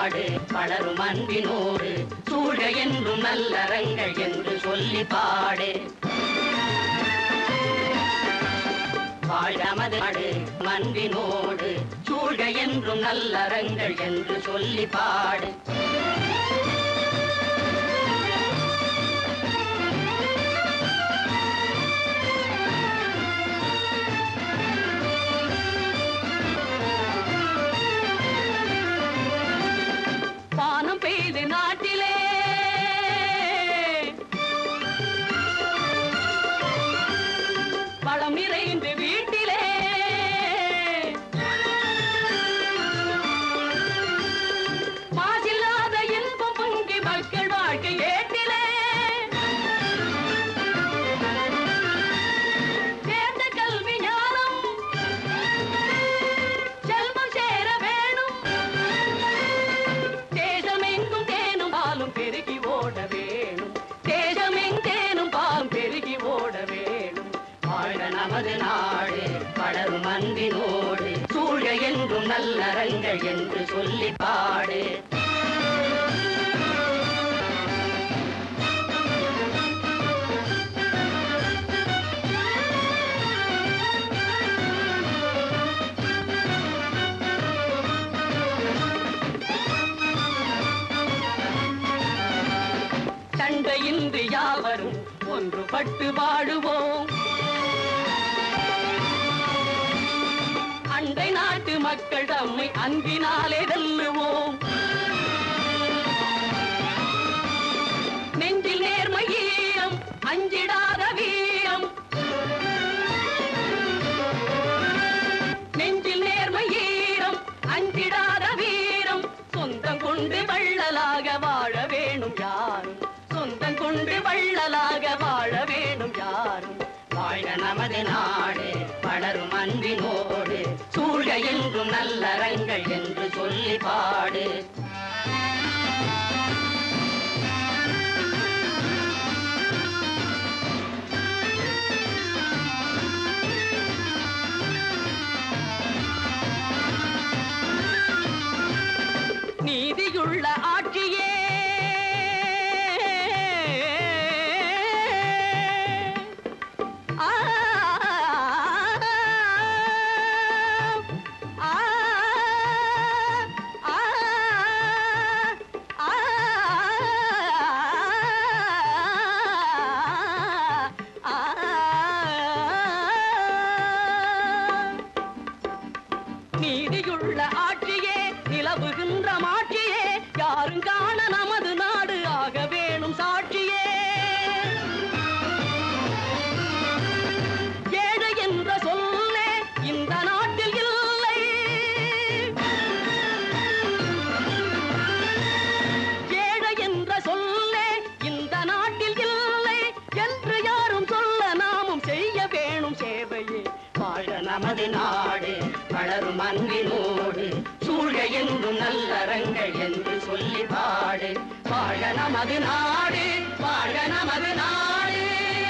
நாடு வளரும் அன்பினோடு சூழ என்றும் நல்லறங்கள் என்று சொல்லி பாடு வாழ்க நமது நாடு மன்பினோடு சூழ என்றும் நல்லறங்கள் என்று சொல்லி பாடு வானம் பெய்து நாட்டிலே பழம் நிறைந்து வீட்டிலே மாசில்லாத இன்பம் பொங்கி மக்கள் வாழ்க்கை ஏட்டிலே சேர்ந்த கல்வி ஞானம் செல்வம் சேர வேணும் தேசமெங்கும் தேனும் பாலும் பெருகி ஓட வேணும் தேசமெங்கேனும் பாலும் பெருகி ஓட வேணும் வாழ நமது நாடு வளரும் அன்பினோடு சூழ என்றும் நல்லறங்கள் என்று சொல்லி பாடு சண்டையின்றி யாவரும் ஒன்றுபட்டு வாழுவோம் அண்டை நாட்டு மக்கள் தம்மை அன்பினாலே வெல்லுவோம் நெஞ்சில் நேர்மை ஈரம் அஞ்சிடாத வீரம் நெஞ்சில் நேர்மை ஈரம் அஞ்சிடாத வீரம் சொந்தம் கொண்டு வள்ளலாக வாழ வேணும் யாரும் சொந்தம் கொண்டு வள்ளலாக வாழ வேணும் யாரும் வாழ்க நமது நாடு வளரும் அன்பினோடு சூழ என்றும் நல்லறங்கள் என்று சொல்லி பாடு நீதியுள்ள ஆட்சியே ஆ, ஆ, ஆ, ஆ, ஆ. நீதியுள்ள ஆட்சியே நிலவுகின்ற மாட்சியே யாரும் காண நமது நாடு ஆக வேணும் சாட்சியே ஏழை என்ற சொல்லே இந்த நாட்டில் இல்லை ஏழை என்ற சொல்லே இந்த நாட்டில் இல்லை என்று யாரும் சொல்ல நாமும் செய்ய வேணும் சேவையே வாழ நமது நாடு வளரும் அன்பினோடு சூழ என்றும் நல்லறங்கள் என்று சொல்லி பாடு வாழ நமது நாடு வாழ நமது நாடு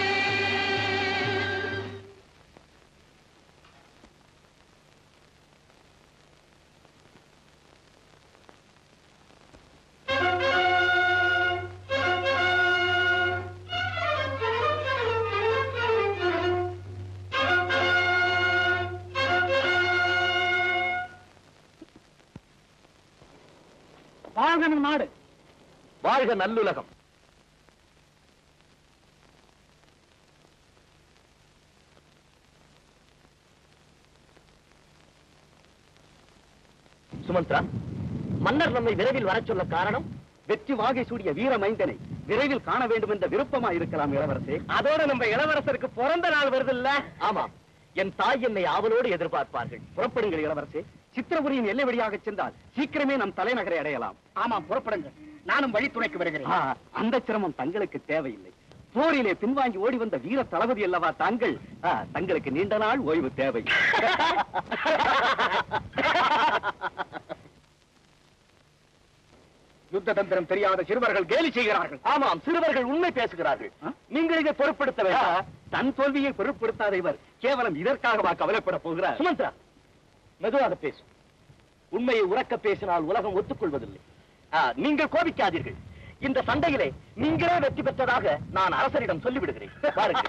வாழ்க நம் நாடு வாழ்க நல்லுலகம் சுமந்த்ரா மன்னர் நம்மை விரைவில் வரச் சொல்ல காரணம் வெற்றி வாகை சூடிய வீர மைந்தனை விரைவில் காண வேண்டும் என்ற விருப்பமா இருக்கலாம் இளவரசே அதோட நம்ம இளவரசருக்கு பிறந்த நாள் வருது இல்ல ஆமா என் தாய் என்னை ஆவலோடு எதிர்பார்ப்பார்கள் புறப்படுங்கள் இளவரசே சித்திரபுரியின் எல்லை வழியாக சென்றால் சீக்கிரமே நம் தலைநகரை அடையலாம் ஆமாம் புறப்படுங்கள் நானும் வழித்துணைக்கு வருகிறேன் அந்த சிரமம் தங்களுக்கு தேவையில்லை போரிலே பின்வாங்கி ஓடி வந்த வீர தளபதி அல்லவா தாங்கள் ஆ, தங்களுக்கு நீண்ட நாள் ஓய்வு தேவை யுத்த தந்திரம் தெரியாத சிறுவர்கள் கேலி செய்கிறார்கள் ஆமாம் சிறுவர்கள் உண்மை பேசுகிறார்கள் ஆ? நீங்கள் இதை பொருட்படுத்த வேண்டாம் தன் தோல்வியை பொருட்படுத்தாத இவர் கேவலம் இதற்காகவா கவலைப்பட போகிறார் சுமந்த்ரா மெதுவாக பேசு உண்மையை உறக்க பேசினால் உலகம் ஒத்துக்கொள்வதில்லை ஆ, நீங்கள் கோபிக்காதீர்கள் இந்த சண்டையிலே நீங்களே வெற்றி பெற்றதாக நான் அரசரிடம் சொல்லிவிடுகிறேன் பாருங்கள்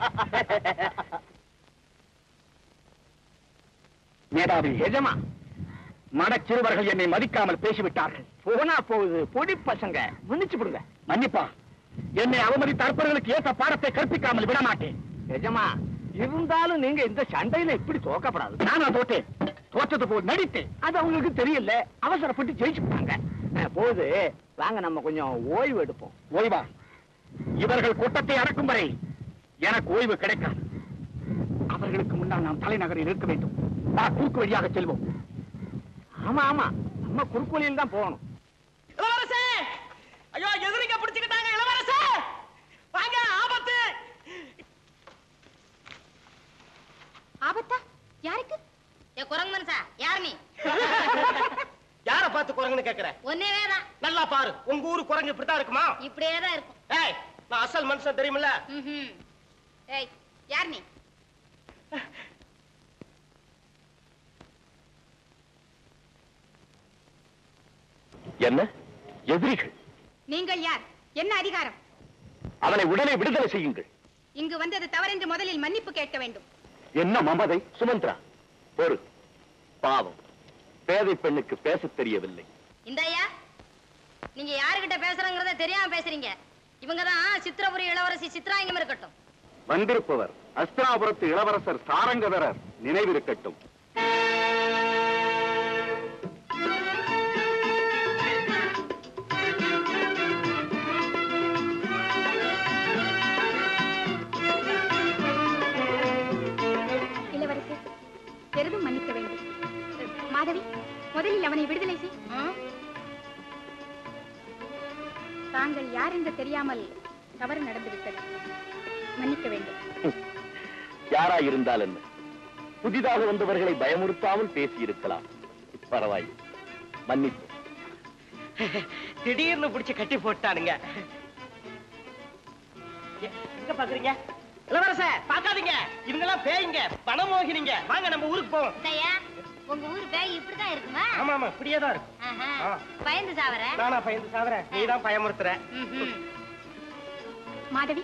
மேதாவி எஜமா மடச் சிறுவர்கள் என்னை மதிக்காமல் பேசிவிட்டார்கள் போனா போகுது பொடி பசங்க மன்னிச்சு விடுங்க மன்னிப்பா என்னை அவமதித்த அற்பர்களுக்கு ஏத்த பாடத்தை கற்பிக்காமல் விட மாட்டேன் எஜமா இருந்தாலும் நீங்க இந்த சண்டையில இப்படி தோக்கப்படாது நானா தோட்டேன் தோற்றது போல் நடித்தேன் அது அவங்களுக்கு தெரியல அவசரப்பட்டு ஜெயிச்சுட்டாங்க போது வாங்க நம்ம கொஞ்சம் ஓய்வு எடுப்போம் ஓய்வா இவர்கள் கூட்டத்தை அடக்கும் வரை எனக்கு ஓய்வு கிடைக்காது அவர்களுக்கு முன்னால் நாம் தலைநகரில் இருக்க வேண்டும் வா குறுக்கு வழியாக செல்வோம் ஆமா ஆமா நம்ம குறுக்கு வழியில் தான் போகணும் இளவரசே ஐயோ எதிரிங்க பிடிச்சுக்கிட்டாங்க இளவரசே வாங்க ஆபத்து ஆபத்தா யாருக்கு ஏ குரங்கு மனுஷா யார் நீ யார பார்த்து குரங்குன்னு கேக்குற ஒன்னேவே தான் நல்லா பாரு உங்க ஊரு குரங்கு இப்படித்தான் இருக்குமா இப்படியே தான் இருக்கும் ஏய் நான் அசல் மனுஷன் தெரியுமில்ல ம்ஹும். ஏய் யார் நீ என்ன எதிரிகள் நீங்கள் யார் என்ன அதிகாரம் அவனை உடனே விடுதலை செய்யுங்கள் இங்கு வந்தது தவறென்று முதலில் மன்னிப்பு கேட்க வேண்டும் என்ன மமதை சுமந்திரா பொறு பாவம் பேதை பெண்ணுக்கு பேசத் தெரியவில்லை இந்த ஐயா நீங்க யாருகிட்ட பேசுறங்கிறத தெரியாம பேசுறீங்க இவங்க தான் சித்திரபுரி இளவரசி சித்ராங்கம் இருக்கட்டும் வந்திருப்பவர் அஸ்திராபுரத்து இளவரசர் சாரங்கதரர் நினைவிருக்கட்டும் இளவரசி பெரிதும் மன்னிக்க வேண்டும் மாதவி முதலில் அவனை விடுதலை செய் தாங்கள் யார் என்று தெரியாமல் தவறு நடந்துவிட்டது மன்னிக்க வேண்டும் யாரா இருந்தால் என்ன புதிதாக வந்தவர்களை பயமுறுத்தாமல் பேசியிருக்கலாம் பரவாயில்லை மன்னிப்பு திடீர்னு பிடிச்சு கட்டி போட்டானுங்க எ- எங்க பாக்குறீங்க இளவரச பாக்காதீங்க இவங்க எல்லாம் பேய்ங்க பணமோகினிங்க வாங்க நம்ம ஊருக்கு போவோம் ஐயா உங்க ஊர் பேய் இப்படிதான் இருக்குமா ஆமா ஆமா இப்படியே தான் இருக்கும் ஆஹா. ஆ. பயந்து சாவற நானா பயந்து சாவறேன் நீ தான் பயமுறுத்துற ம்ஹும். மாதவி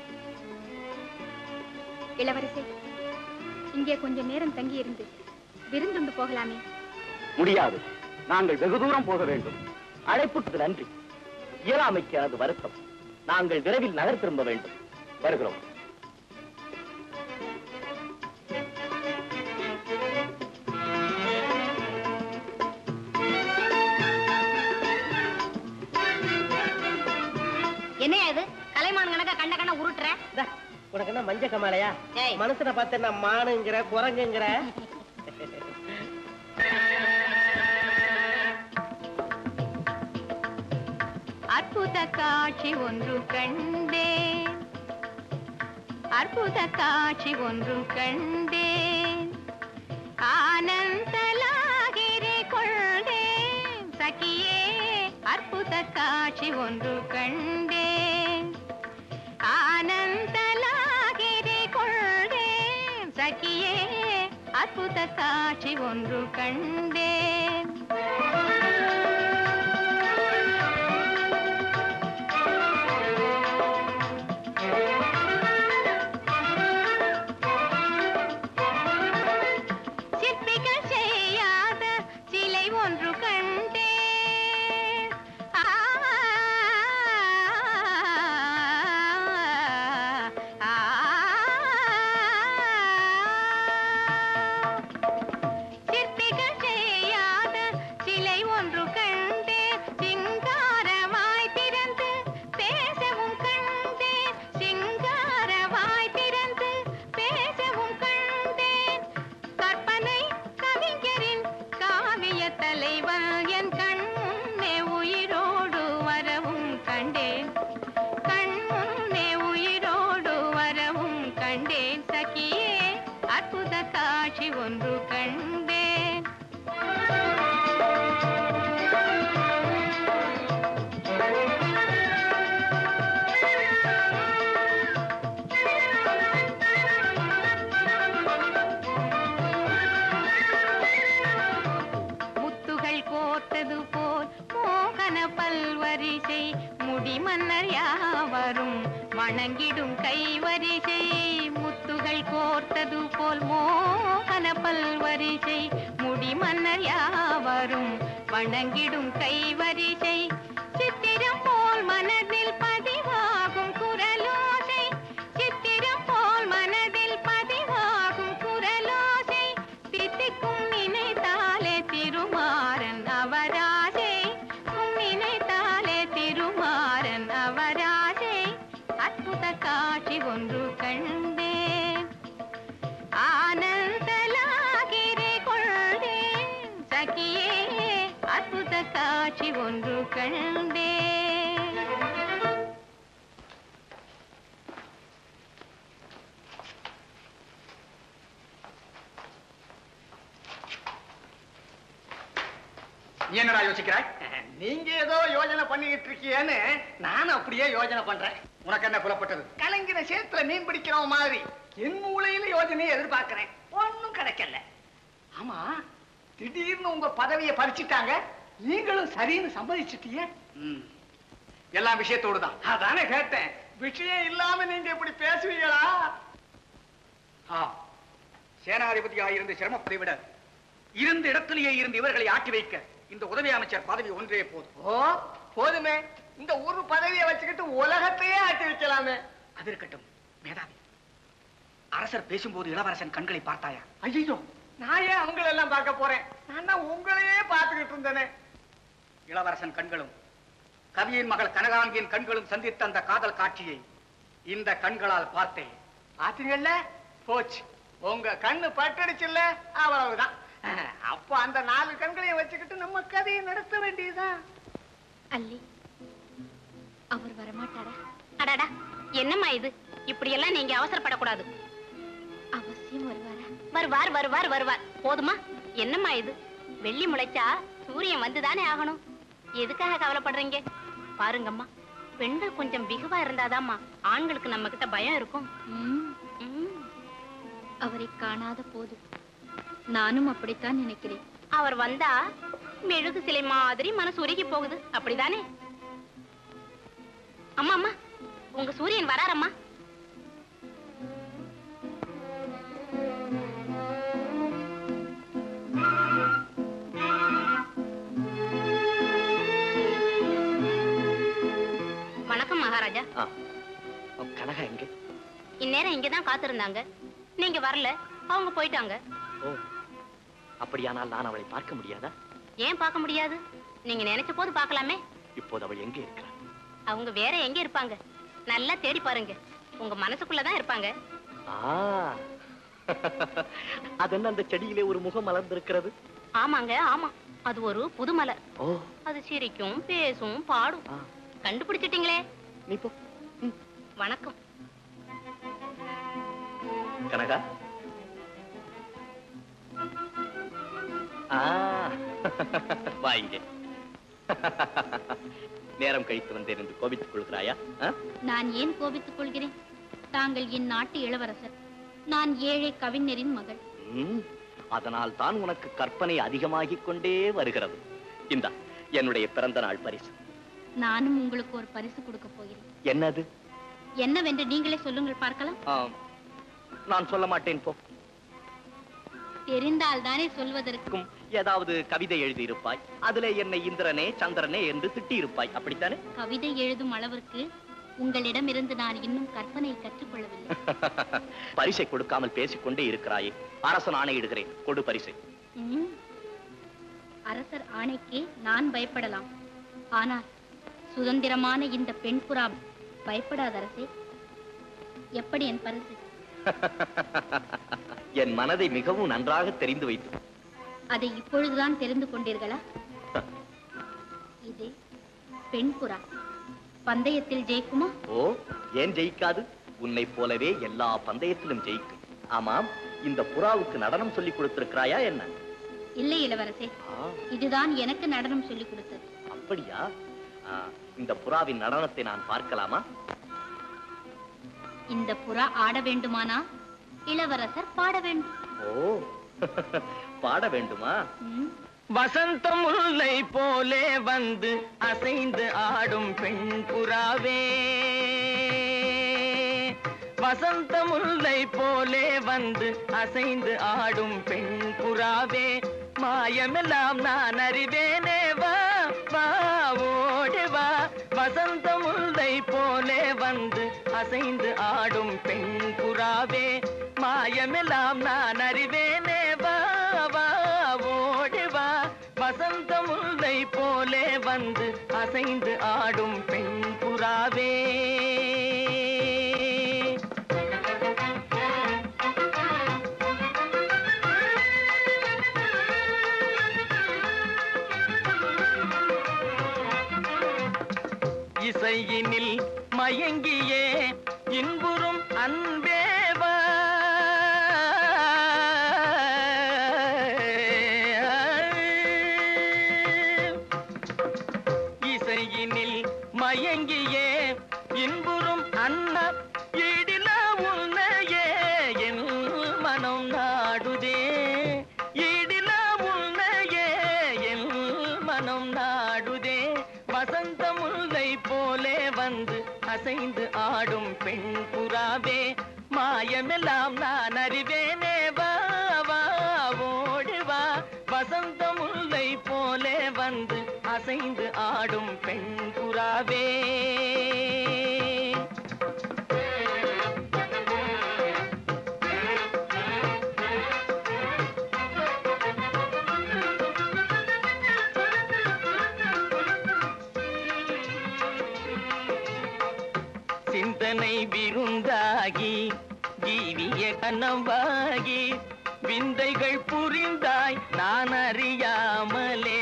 இளவரசி இங்கே கொஞ்ச நேரம் தங்கி இருந்து விருந்துண்டு போகலாமே முடியாது நாங்கள் வெகு தூரம் போக வேண்டும் அழைப்புக்கு நன்றி இயலாமைக்கு அது வருத்தம் நாங்கள் விரைவில் நகர் திரும்ப வேண்டும் வருகிறோம் என்னையா இது கலைமான் கணக்கா கண்ட கண்ண உருட்டுற இந்தா, உனக்கு என்ன மஞ்ச கமாலையா ஏய். மனுஷனை பார்த்து நான் மானுங்கிற குரங்குங்கிற அற்புத காட்சி ஒன்று கண்டேன் அற்புத காட்சி ஒன்று கண்டேன் ஆனந்தலாகிரி கொண்டேன் சகியே அற்புத காட்சி ஒன்று கண்டேன் ஆனந்தலாகிரி கொண்டேன் சகியே அற்புத காட்சி ஒன்று கண்டேன் சிற்பிகள் செய்யாத சிலை ஒன்று கண்டேன் ஆ, ஆ, சிற்பிகள் செய்யாத சிலை ஒன்று கண்டேன் சிங்காரமாய் திறந்து பேசவும் கண்டேன் சிங்காரமாய் திறந்து பேசவும் கண்டேன் கற்பனை கவிஞரின் காவிய தலைவன் என் கண் முன்னே உயிரோடு வரவும் கண்டேன் கண் முன்னே உயிரோடு வரவும் கண்டேன் சகியே அற்புத காட்சி ஒன்று கண்டேன் முத்துகள் கோர்த்தது போல் மோகன பல் வணங்கிடும் கைவரிசை முத்துகள் கோர்த்தது போல் மோகன பல்வரிசை முடிமன்னர் யாவரும் வணங்கிடும் கைவரிசை சித்திரம் போல் மனதில் பதிவாகும் குரலோசை சித்திரம் போல் மனதில் பதிவாகும் குரலோசை தித்திக்கும் நினைத்தாலே திருமாறன் அவராசை உம் நினைத்தாலே திருமாறன் அவராசை அற்புத காட்சி ஒன்று கண்டேன் ஆனந்தலாகிரை கொள்தேன் சகியே அற்புத காட்சி ஒன்று கண்டேன் நீ என்னடா யோசிக்கிறாய் நீங்க ஏதோ யோஜனை பண்ணிக்கிட்டு இருக்கீன்னு நானும் அப்படியே யோஜனை பண்றேன் உனக்கு என்ன புலப்பட்டது கலங்கின சேத்துல மீன் பிடிக்கிறவன் மாதிரி என் மூலையில யோஜனையை எதிர்பார்க்கிறேன் ஒண்ணும் கிடைக்கல ஆமா திடீர்னு உங்க பதவியை பறிச்சிட்டாங்க நீங்களும் சரின்னு சம்மதிச்சிட்டீங்க எல்லாம் விஷயத்தோடு தான் அதானே கேட்டேன் விஷயம் இல்லாம நீங்க இப்படி பேசுவீங்களா ஆ சேனாதிபதியாக இருந்து சிரமப்பதை விட இருந்த இடத்திலேயே இருந்து இவர்களை ஆட்டி வைக்க இந்த உதவி அமைச்சர் பதவி ஒன்றே போதும் ஓ போதுமே இந்த ஒரு பதவியை வச்சுக்கிட்டு உலகத்தையே ஆட்டி வைக்கலாமே அது இருக்கட்டும் மேதாவி அரசர் பேசும்போது இளவரசன் கண்களை பார்த்தாயா ஐயோ நான் ஏன் அவங்கள எல்லாம் பார்க்க போறேன் நான் தான் உங்களையே பார்த்துக்கிட்டு இருந்தேனே இளவரசன் கண்களும் கவியின் மகள் கனகாங்கியின் கண்களும் சந்தித்த அந்த காதல் காட்சியை இந்த கண்களால் பார்த்தேன் பாத்தீங்கல்ல போச்சு உங்க கண்ணு பட்டடிச்சுல்ல அவ்வளவுதான் அப்ப அந்த நாலு கண்களையும் வச்சுக்கிட்டு நம்ம கதையை நடத்த வேண்டியதுதான் அல்லி அவர் வரமாட்டாரா அடடா என்னம்மா இது இப்படி எல்லாம் நீங்க அவசரப்படக்கூடாது அவசியம் வருவாரா வருவார் வருவார் வருவார் போதுமா என்னம்மா இது வெள்ளி முளைச்சா சூரியன் வந்துதானே ஆகணும் எதுக்காக கவலைப்படுறீங்க பாருங்கம்மா பெண்கள் கொஞ்சம் பிகுவா இருந்தாதாம்மா ஆண்களுக்கு நம்ம கிட்ட பயம் இருக்கும் ம், ம், அவரை காணாத போது நானும் அப்படித்தான் நினைக்கிறேன் அவர் வந்தா மெழுகு சிலை மாதிரி மனசு உருகி போகுது அப்படிதானே அம்மா அம்மா உங்க சூரியன் வராரம்மா வணக்கம் மகாராஜா கனகா எங்கே இந்நேரம் இங்கதான் காத்திருந்தாங்க நீங்க வரல அவங்க போயிட்டாங்க ஓ அப்படியானால் நான் அவளை பார்க்க முடியாதா ஏன் பார்க்க முடியாது நீங்க நினைச்ச போது பார்க்கலாமே இப்போது அவள் எங்கே இருக்கிறாள் அவங்க வேற எங்க இருப்பாங்க நல்லா தேடி பாருங்க உங்க மனசுக்குள்ளதான் இருப்பாங்க ஆ அதென்ன அந்த செடியிலே ஒரு முகம் மலர்ந்திருக்கிறது ஆமாங்க ஆமா அது ஒரு புது மலர் ஓ அது சிரிக்கும் பேசும் பாடும் ஆ, கண்டுபிடிச்சிட்டீங்களே நீ போ ம். வணக்கம் கனகா ஆ, வா இங்கே நேரம் கழித்து வந்தேன் என்று கோபித்துக் கொள்கிறாயா ஆ? நான் ஏன் கோபித்துக் கொள்கிறேன் தாங்கள் என் நாட்டு இளவரசர் நான் ஏழை கவிஞரின் மகள் ம், அதனால் தான் உனக்கு கற்பனை அதிகமாகிக் கொண்டே வருகிறது இந்தா என்னுடைய பிறந்த நாள் பரிசு நானும் உங்களுக்கு ஒரு பரிசு கொடுக்க போகிறேன் என்னது என்னவென்று நீங்களே சொல்லுங்கள் பார்க்கலாம் ஆம், நான் சொல்ல மாட்டேன் போ தெரிந்தால் தானே சொல்வதற்கு இருக்கும் ஏதாவது கவிதை எழுதியிருப்பாய் அதிலே என்னை இந்திரனே சந்திரனே என்று திட்டியிருப்பாய் அப்படித்தானே கவிதை எழுதும் அளவிற்கு உங்களிடமிருந்து நான் இன்னும் கற்பனை கற்றுக்கொள்ளவில்லை பரிசை கொடுக்காமல் பேசிக்கொண்டே இருக்கிறாயே அரசன் ஆணையிடுகிறேன் கொடு பரிசை ம். அரசர் ஆணைக்கு நான் பயப்படலாம் ஆனால் சுதந்திரமான இந்த பெண் புறா பயப்படாத அரசே எப்படி என் பரிசு என் மனதை மிகவும் நன்றாக தெரிந்து வைத்து அதை இப்பொழுதுதான் தெரிந்து கொண்டீர்களா இது பெண் புறா பந்தயத்தில் ஜெயிக்குமா ஓ ஏன் ஜெயிக்காது உன்னை போலவே எல்லா பந்தயத்திலும் ஜெயிக்கும் ஆமாம் இந்த புறாவுக்கு நடனம் சொல்லி கொடுத்திருக்கிறாயா என்ன இல்லை இளவரசே ஆ, இதுதான் எனக்கு நடனம் சொல்லிக் கொடுத்தது அப்படியா ஆ, இந்த புறாவின் நடனத்தை நான் பார்க்கலாமா இந்த புறா ஆட வேண்டுமானா இளவரசர் பாட வேண்டும் ஓ பாட வேண்டுமா ம். வசந்தம் முல்லை போலே வந்து அசைந்து ஆடும் பெண் புறாவே வசந்த முல்லை போலே வந்து அசைந்து ஆடும் பெண் புறாவே மாயமெல்லாம் நான் அறிவேனே வா வா ஓடி வா வசந்த முல்லை போலே வந்து அசைந்து ஆடும் பெண் புறாவே மாயமெல்லாம் நான் அறிவேனே வா வா ஓடி வா வசந்த முல்லை போலே வந்து அசைந்து ஆடும் பெண் புறாவே இசையினில் மயங்கியே இன்புறும் அன்பேவா இசையினில் மயங்கியே இன்புறும் அன்ன ஈடில உன்னையே என் மனம் நாடுதே ஈடில உன்னையே என் மனம் நாடுதே வசந்த முல்லை போலே வந்து அசைந்து ஆடும் பெண் புறாவே மாயமெல்லாம் நான் அறிவேனே வா வா ஓடி வா வசந்த முல்லை போலே வந்து அசைந்து ஆடும் பெண் புறாவே சிந்தனை விருந்தாகி ஜீவிய கனவாகி விந்தைகள் புரிந்தாய் நான் அறியாமலே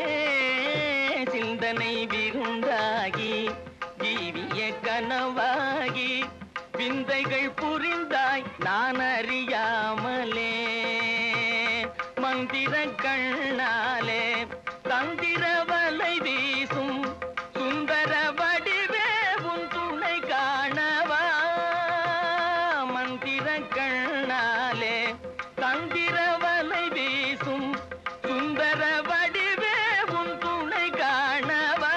சிந்தனை விருந்தாகி ஜீவிய கனவாகி விந்தைகள் புரிந்தாய் நான் அறியாமலே மந்திர கண்ணாலே தந்திர வலை வீசும் சுந்தர வடிவே உன் துணை காணவா மந்திர கண்ணாலே தந்திர வலை வீசும் சுந்தர வடிவே உன் துணை காணவா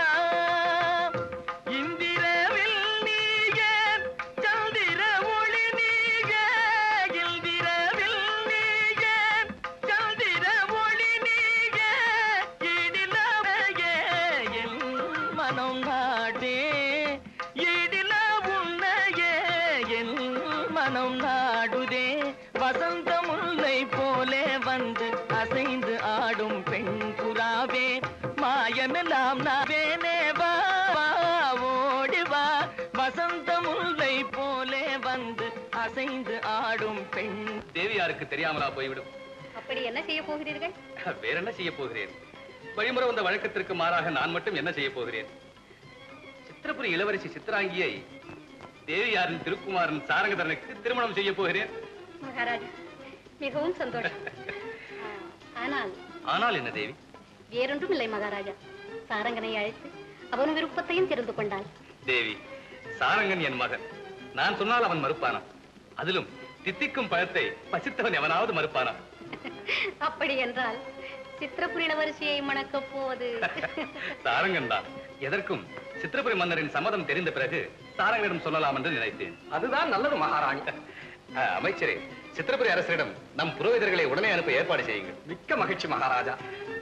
இந்திரவில் நீயே சந்திர ஒளி நீயே இந்திரவில் நீயே சந்திர ஒளி நீயே இடிலவையே என் மனம் நாடே இடில உன்னையே என் மனம் நாடுதே வசந்த முல்லை போலே வந்து அசைந்து ஆடும் பெண் புறாவே மாயமெல்லாம் நாவேனே வா வா, ஓடி வா வசந்த முல்லை போலே வந்து அசைந்து ஆடும் பெண் தேவியாருக்கு தெரியாமலா போய்விடும் அப்படி என்ன செய்ய போகிறீர்கள் வேற என்ன செய்ய போகிறேன் வழிமுறை வந்த வழக்கத்திற்கு மாறாக நான் மட்டும் என்ன செய்ய போகிறேன் சித்திரபுரி இளவரசி சித்ராங்கியை தேவியாரின் திருக்குமாரன் சாரங்கதரனுக்கு திருமணம் செய்ய போகிறேன் மகாராஜா மிகவும் சந்தோஷம் ஆ, ஆனால் ஆனால் என்ன தேவி வேறொன்றும் இல்லை மகாராஜா சாரங்கனை அழைத்து அவன் விருப்பத்தையும் தெரிந்து கொண்டாள் தேவி சாரங்கன் என் மகன் நான் சொன்னால் அவன் மறுப்பானா அதிலும் தித்திக்கும் பழத்தை பசித்தவன் எவனாவது மறுப்பானா அப்படி என்றால் சித்திரபுரி இளவரசியை மணக்கப் போவது சாரங்கன் தான் எதற்கும் சித்திரபுரி மன்னரின் சம்மதம் தெரிந்த பிறகு சாரங்கனிடம் சொல்லலாம் என்று நினைத்தேன் அதுதான் நல்லது மகாராணி அஹ், அமைச்சரே சித்திரபுரி அரசரிடம் நம் புரோகிதர்களை உடனே அனுப்ப ஏற்பாடு செய்யுங்கள் மிக்க மகிழ்ச்சி மகாராஜா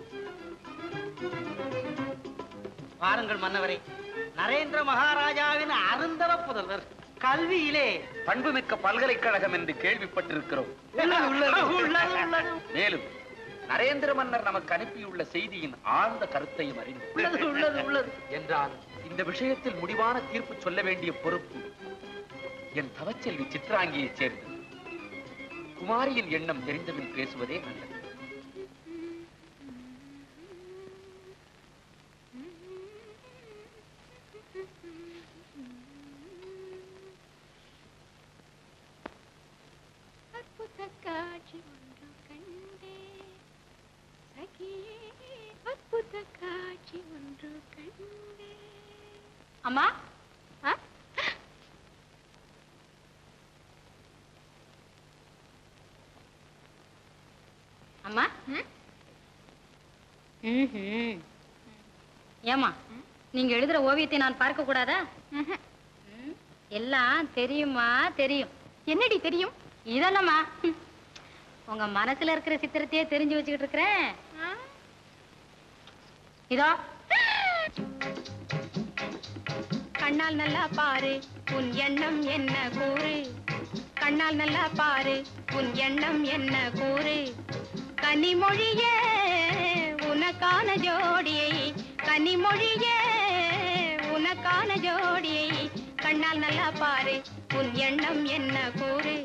பாருங்கள் மன்னவரே நரேந்திர மகாராஜாவின் அருந்தவ புதல்வர் கல்வியிலே பண்புமிக்க பல்கலைக்கழகம் என்று கேள்விப்பட்டிருக்கிறோம் உள்ளது, உள்ளது, உள்ளது, உள்ளது. மேலும் நரேந்திர மன்னர் நமக்கு அனுப்பியுள்ள செய்தியின் ஆழ்ந்த கருத்தையும் அறிந்து உள்ளது, உள்ளது, உள்ளது. என்றால் இந்த விஷயத்தில் முடிவான தீர்ப்பு சொல்ல வேண்டிய பொறுப்பு என் தவச்செல்வி சித்ராங்கியைச் சேர்ந்தது குமாரியின் எண்ணம் தெரிந்தபின் பேசுவதே நல்லது அற்புத காட்சி ஒன்று கண்டே சகியே அற்புத காட்சி ஒன்று கண்டே அம்மா ஆ? அம்மா ம்ஹும். ஏம்மா நீங்க எழுதுற ஓவியத்தை நான் பார்க்க கூடாதா ம், எல்லாம் தெரியுமா தெரியும் என்னடி தெரியும் இதெல்லாமா ஹம். உங்க மனசுல இருக்கிற சித்திரத்தையே தெரிஞ்சு வச்சுக்கிட்டு இருக்கிறேன் இதோ கண்ணால் நல்லா பாரு உன் எண்ணம் என்ன கூறு கண்ணால் நல்லா பாரு உன் எண்ணம் என்ன கூறு கனிமொழியே உனக்கான ஜோடியை கனிமொழியே உனக்கான ஜோடியை கண்ணால் நல்லா பாரு உன் எண்ணம் என்ன கூறு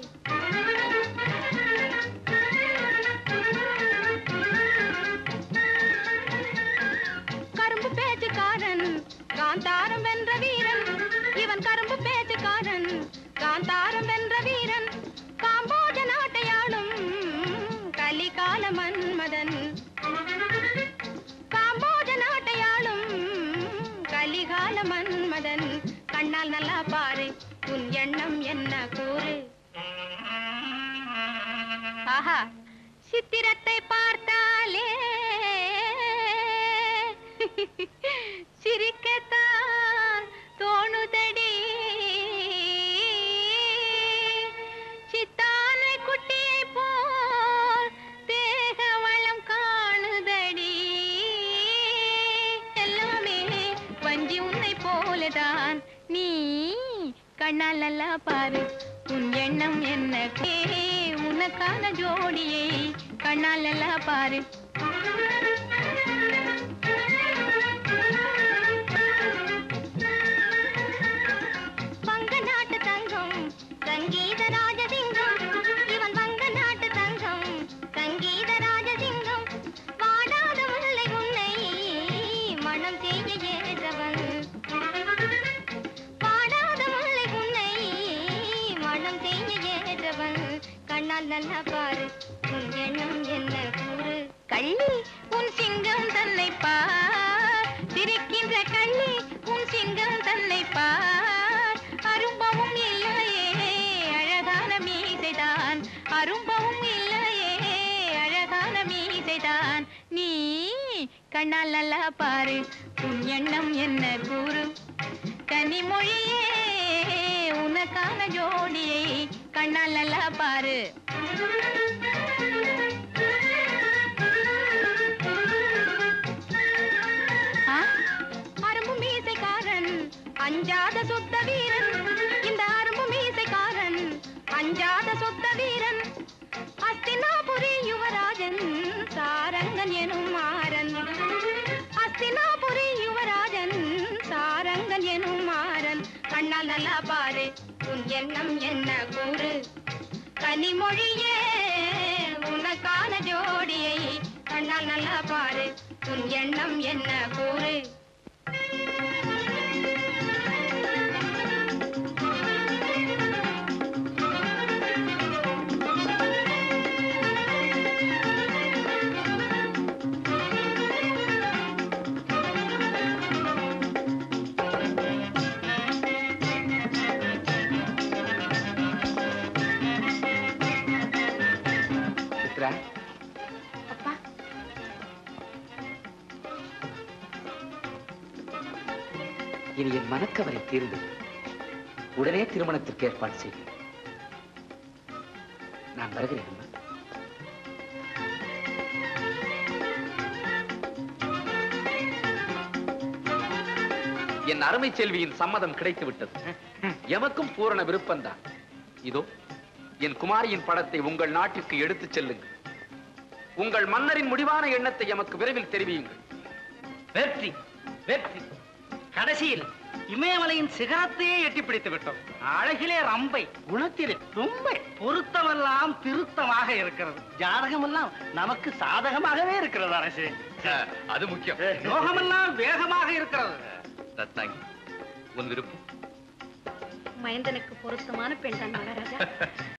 கரும்பு பேச்சுக்காரன் காந்தாரம் வென்ற வீரன் இவன் கரும்பு பேச்சுக்காரன் காந்தாரம் வென்ற வீரன் காம்போஜ நாட்டையாளும் கலிகால மன்மதன் காம்போஜ நாட்டையாளும் கலிகால மன்மதன் கண்ணால் நல்லா பாரு உன் எண்ணம் என்ன கூறு ஆஹா சித்திரத்தை பார்த்தாலே சிரிக்கத்தான் தோணுதடி சித்தானை குட்டியை போல் தேக வளம் காணுதடி எல்லாமே வஞ்சி உன்னை போலதான் நீ கண்ணால் நல்லா பாரு உன் எண்ணம் என்ன கே உனக்கான ஜோடியை கண்ணால் நல்லா பாரு வங்க நாட்டு தங்கம் சங்கீத ராஜசிங்கம் இவன் வங்க நாட்டு தங்கம் சங்கீத ராஜசிங்கம் வாடாத முல்லை உன்னை மனம் செய்ய ஏற்றவன் வாடாத முல்லை உன்னை மனம் செய்ய ஏற்றவன் கண்ணால் நல்லா பாரு உன் எண்ணம் என்ன கூறு கள்ளி உன் சிங்கம் தன்னை பார் சிரிக்கின்ற கள்ளி உன் சிங்கம் தன்னை பார் அரும்பவும் இல்லையே அழகான மீசைதான் அரும்பவும் இல்லையே அழகான மீசைதான் நீ கண்ணால் நல்லா பாரு உன் எண்ணம் என்ன கூறு கனிமொழியே உனக்கான ஜோடியை கண்ணால் நல்லா பாரு ஆ? அரும்பு மீசைக்காரன் அஞ்சாத சுத்த வீரன் இந்த அரும்பு மீசைக்காரன் அஞ்சாத சுத்த வீரன் அஸ்தினாபுரி யுவராஜன் சாரங்கன் எனும் மாறன் அஸ்தினாபுரி யுவராஜன் சாரங்கன் எனும் மாறன் கண்ணால் நல்லா பாரு உன் எண்ணம் என்ன கூறு கனிமொழியே உனக்கான ஜோடியை கண்ணால் நல்லா பாரு உன் எண்ணம் என்ன கூறு சித்ரா அப்பா இனி என் மனக்கவலை தீர்ந்து உடனே திருமணத்திற்கு ஏற்பாடு செய்கிறேன் நான் வருகிறேன் அம்மா. என் அருமை செல்வியின் சம்மதம் கிடைத்து விட்டது எமக்கும் பூரண விருப்பம்தான் இதோ என் குமாரியின் படத்தை உங்கள் நாட்டிற்கு எடுத்துச் செல்லுங்கள் உங்கள் மன்னரின் முடிவான எண்ணத்தை எமக்கு விரைவில் தெரிவியுங்கள் வெற்றி வெற்றி கடைசியில் இமயமலையின் சிகரத்தையே எட்டி பிடித்து விட்டோம் அழகிலே ரம்பை குணத்திலே தும்பை பொருத்தமெல்லாம் திருத்தமாக இருக்கிறது ஜாதகமெல்லாம் நமக்கு சாதகமாகவே இருக்கிறது அரசு அது முக்கியம் யோகமெல்லாம் வேகமாக இருக்கிறது தத்தாங்கி உன் விருப்பம் மைந்தனுக்கு பொருத்தமான பெண் தான் மகாராஜா